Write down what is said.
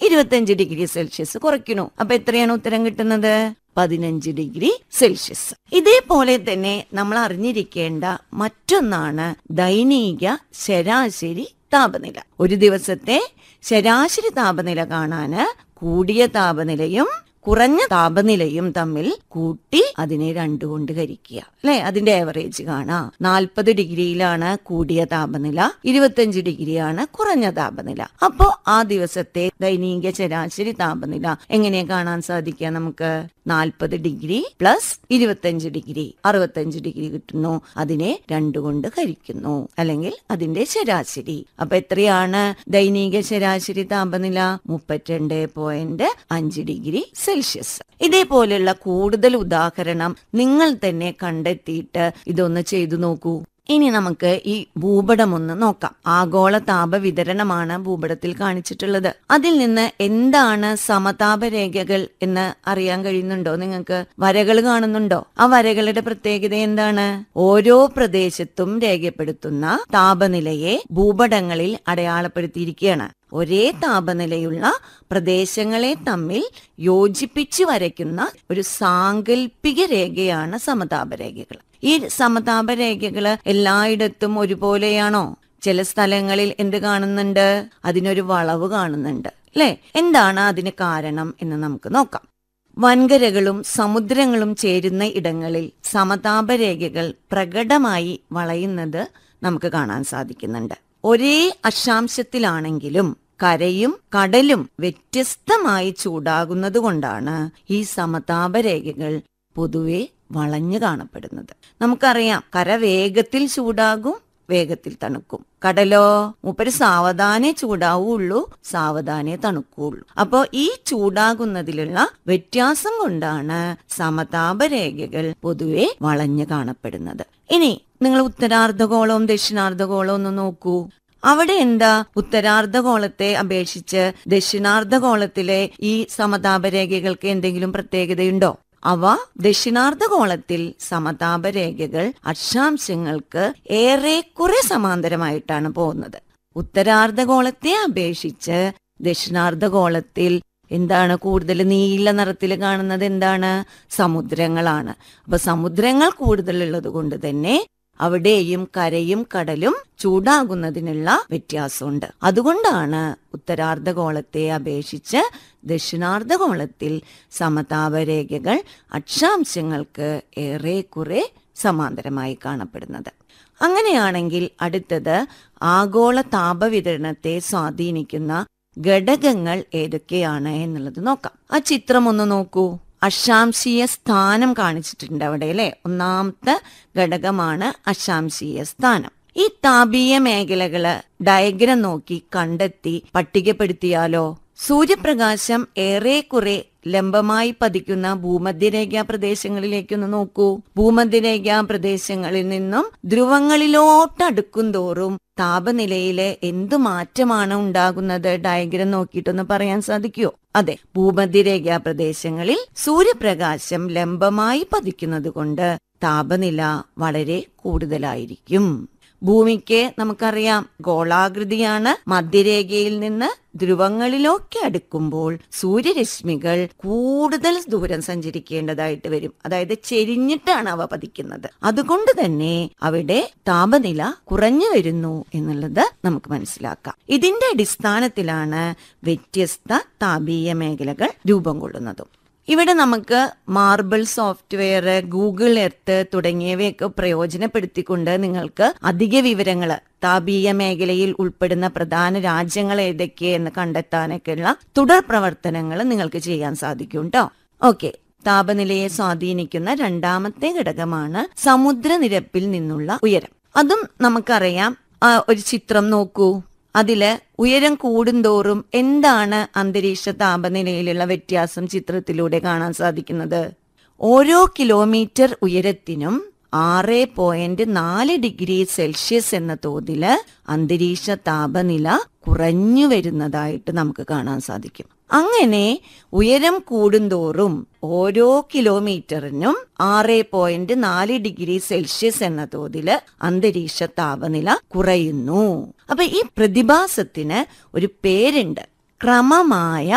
ഇരുപത്തഞ്ച് degree Celsius കുറയ്ക്കുന്നു അപ്പൊ എത്രയാണ് ഉത്തരം കിട്ടുന്നത് പതിനഞ്ച് ഡിഗ്രി സെൽഷ്യസ് ഇതേപോലെ തന്നെ നമ്മൾ അറിഞ്ഞിരിക്കേണ്ട മറ്റൊന്നാണ് ദൈനിക ശരാശരി താപനില ഒരു ദിവസത്തെ ശരാശരി താപനില കാണാന് കൂടിയ താപനിലയും കുറഞ്ഞ താപനിലയും തമ്മിൽ കൂട്ടി അതിനെ രണ്ടു കൊണ്ട് ഹരിക്കുക അല്ലെ അതിന്റെ ആവറേജ് കാണാം നാൽപ്പത് ഡിഗ്രിയിലാണ് കൂടിയ താപനില ഇരുപത്തഞ്ച് ഡിഗ്രിയാണ് കുറഞ്ഞ താപനില അപ്പോ ആ ദിവസത്തെ ദൈനിക ശരാശരി താപനില എങ്ങനെ കാണാൻ സാധിക്കുക നമുക്ക് നാൽപ്പത് ഡിഗ്രി പ്ലസ് ഇരുപത്തഞ്ച് ഡിഗ്രി അറുപത്തഞ്ച് ഡിഗ്രി കിട്ടുന്നു അതിനെ രണ്ടു കൊണ്ട് ഹരിക്കുന്നു അല്ലെങ്കിൽ അതിന്റെ ശരാശരി അപ്പൊ എത്രയാണ് ദൈനിക ശരാശരി താപനില മുപ്പത്തിരണ്ട് പോയിന്റ് അഞ്ച് ഡിഗ്രി സെൽഷ്യസ് ഇതേപോലെയുള്ള കൂടുതൽ ഉദാഹരണം നിങ്ങൾ തന്നെ കണ്ടെത്തിയിട്ട് ഇതൊന്ന് ചെയ്തു നോക്കൂ ഇനി നമുക്ക് ഈ ഭൂപടം ഒന്ന് നോക്കാം ആഗോള താപ വിതരണമാണ് ഭൂപടത്തിൽ കാണിച്ചിട്ടുള്ളത് അതിൽ നിന്ന് എന്താണ് സമതാപ രേഖകൾ എന്ന് അറിയാൻ കഴിയുന്നുണ്ടോ നിങ്ങൾക്ക് വരകൾ കാണുന്നുണ്ടോ ആ വരകളുടെ പ്രത്യേകത എന്താണ് ഓരോ പ്രദേശത്തും രേഖപ്പെടുത്തുന്ന താപനിലയെ ഭൂപടങ്ങളിൽ അടയാളപ്പെടുത്തിയിരിക്കുകയാണ് ഒരേ താപനിലയുള്ള പ്രദേശങ്ങളെ തമ്മിൽ യോജിപ്പിച്ച് വരയ്ക്കുന്ന ഒരു സാങ്കല്പിക രേഖയാണ് സമതാപ രേഖകൾ ഈ സമതാപ രേഖകള് എല്ലായിടത്തും ഒരുപോലെയാണോ ചില സ്ഥലങ്ങളിൽ എന്ത് കാണുന്നുണ്ട് അതിനൊരു വളവ് കാണുന്നുണ്ട് അല്ലെ എന്താണ് അതിന് കാരണം എന്ന് നമുക്ക് നോക്കാം വൻകരകളും സമുദ്രങ്ങളും ചേരുന്ന ഇടങ്ങളിൽ സമതാപ രേഖകൾ പ്രകടമായി വളയുന്നത് നമുക്ക് കാണാൻ സാധിക്കുന്നുണ്ട് ഒരേ അക്ഷാംശത്തിലാണെങ്കിലും കരയും കടലും വ്യത്യസ്തമായി ചൂടാകുന്നത് കൊണ്ടാണ് ഈ സമതാപ രേഖകൾ പൊതുവെ വളഞ്ഞു കാണപ്പെടുന്നത് നമുക്കറിയാം കര വേഗത്തിൽ ചൂടാകും വേഗത്തിൽ തണുക്കും കടലോ മൂപ്പര് സാവധാനെ ചൂടാവുള്ളൂ സാവധാനെ തണുക്കുള്ളൂ അപ്പോ ഈ ചൂടാകുന്നതിലുള്ള വ്യത്യാസം കൊണ്ടാണ് സമതാപ രേഖകൾ പൊതുവെ വളഞ്ഞു കാണപ്പെടുന്നത് ഇനി നിങ്ങൾ ഉത്തരാർദ്ധഗോളവും ദക്ഷിണാർദ്ധഗോളവും ഒന്ന് നോക്കൂ അവിടെ എന്താ ഉത്തരാർദ്ധഗോളത്തെ അപേക്ഷിച്ച് ദക്ഷിണാർദ്ധഗോളത്തിലെ ഈ സമതാപരേഖകൾക്ക് എന്തെങ്കിലും പ്രത്യേകതയുണ്ടോ അവ ദക്ഷിണാർദ്ധഗോളത്തിൽ സമതാപരേഖകൾ അക്ഷാംശങ്ങൾക്ക് ഏറെക്കുറെ സമാന്തരമായിട്ടാണ് പോകുന്നത് ഉത്തരാർദ്ധഗോളത്തെ അപേക്ഷിച്ച് ദക്ഷിണാർദ്ധഗോളത്തിൽ എന്താണ് കൂടുതൽ നീല നിറത്തിൽ കാണുന്നത് എന്താണ് സമുദ്രങ്ങളാണ് അപ്പൊ സമുദ്രങ്ങൾ കൂടുതലുള്ളത് കൊണ്ട് തന്നെ അവിടെയും കരയും കടലും ചൂടാകുന്നതിനുള്ള വ്യത്യാസമുണ്ട് അതുകൊണ്ടാണ് ഉത്തരാർദ്ധഗോളത്തെ അപേക്ഷിച്ച് ദക്ഷിണാർദ്ധഗോളത്തിൽ സമതാപരേഖകൾ അക്ഷാംശങ്ങൾക്ക് ഏറെക്കുറെ സമാന്തരമായി കാണപ്പെടുന്നത് അങ്ങനെയാണെങ്കിൽ അടുത്തത് ആഗോള താപവിതരണത്തെ സ്വാധീനിക്കുന്ന ഘടകങ്ങൾ ഏതൊക്കെയാണ് എന്നുള്ളത് നോക്കാം ആ ചിത്രം ഒന്ന് നോക്കൂ അശാംശീയ സ്ഥാനം കാണിച്ചിട്ടുണ്ട് അവിടെ അല്ലെ ഒന്നാമത്തെ ഘടകമാണ് അശാംശീയ സ്ഥാനം ഈ താപീയ മേഖലകള് ഡയഗ്രം നോക്കി കണ്ടെത്തി പട്ടികപ്പെടുത്തിയാലോ സൂര്യപ്രകാശം ഏറെക്കുറെ ലംബമായി പതിക്കുന്ന ഭൂമധ്യരേഖാ പ്രദേശങ്ങളിലേക്കൊന്ന് നോക്കൂ ഭൂമധ്യരേഖാ പ്രദേശങ്ങളിൽ നിന്നും ധ്രുവങ്ങളിലോട്ട് അടുക്കും തോറും താപനിലയിലെ എന്തു മാറ്റമാണ് ഉണ്ടാകുന്നത് ഡയഗ്രം നോക്കിയിട്ടൊന്ന് പറയാൻ സാധിക്കുമോ അതെ ഭൂമധ്യരേഖാ പ്രദേശങ്ങളിൽ സൂര്യപ്രകാശം ലംബമായി പതിക്കുന്നത് കൊണ്ട് താപനില വളരെ കൂടുതലായിരിക്കും ഭൂമിക്ക് നമുക്കറിയാം ഗോളാകൃതിയാണ് മധ്യരേഖയിൽ നിന്ന് ധ്രുവങ്ങളിലൊക്കെ അടുക്കുമ്പോൾ സൂര്യരശ്മികൾ കൂടുതൽ ദൂരം സഞ്ചരിക്കേണ്ടതായിട്ട് വരും അതായത് ചെരിഞ്ഞിട്ടാണ് അവ പതിക്കുന്നത് അതുകൊണ്ട് തന്നെ അവിടെ താപനില കുറഞ്ഞു വരുന്നു എന്നുള്ളത് നമുക്ക് മനസ്സിലാക്കാം ഇതിന്റെ അടിസ്ഥാനത്തിലാണ് വ്യത്യസ്ത താപീയ മേഖലകൾ രൂപം കൊള്ളുന്നതും ഇവിടെ നമുക്ക് മാർബിൾ സോഫ്റ്റ്വെയർ ഗൂഗിൾ എർത്ത് തുടങ്ങിയവയൊക്കെ പ്രയോജനപ്പെടുത്തിക്കൊണ്ട് നിങ്ങൾക്ക് അധിക വിവരങ്ങൾ താപീയ മേഖലയിൽ ഉൾപ്പെടുന്ന പ്രധാന രാജ്യങ്ങൾ ഏതൊക്കെയെന്ന് കണ്ടെത്താനൊക്കെയുള്ള തുടർ പ്രവർത്തനങ്ങൾ നിങ്ങൾക്ക് ചെയ്യാൻ സാധിക്കും കേട്ടോ ഓക്കെ താപനിലയെ സ്വാധീനിക്കുന്ന രണ്ടാമത്തെ ഘടകമാണ് സമുദ്രനിരപ്പിൽ നിന്നുള്ള ഉയരം അതും നമുക്കറിയാം ആ, ഒരു ചിത്രം നോക്കൂ അതില് ഉയരം കൂടുന്തോറും എന്താണ് അന്തരീക്ഷ താപനിലയിലുള്ള വ്യത്യാസം ചിത്രത്തിലൂടെ കാണാൻ സാധിക്കുന്നത് ഓരോ കിലോമീറ്റർ ഉയരത്തിനും ആറ് പോയിന്റ് നാല് ഡിഗ്രി സെൽഷ്യസ് എന്ന തോതില് അന്തരീക്ഷ താപനില കുറഞ്ഞു വരുന്നതായിട്ട് നമുക്ക് കാണാൻ സാധിക്കും അങ്ങനെ ഉയരം കൂടുന്തോറും ഓരോ കിലോമീറ്ററിനും ആറ് പോയിന്റ് നാല് ഡിഗ്രി സെൽഷ്യസ് എന്ന തോതില് അന്തരീക്ഷ താപനില കുറയുന്നു അപ്പൊ ഈ പ്രതിഭാസത്തിന് ഒരു പേരുണ്ട് ക്രമമായ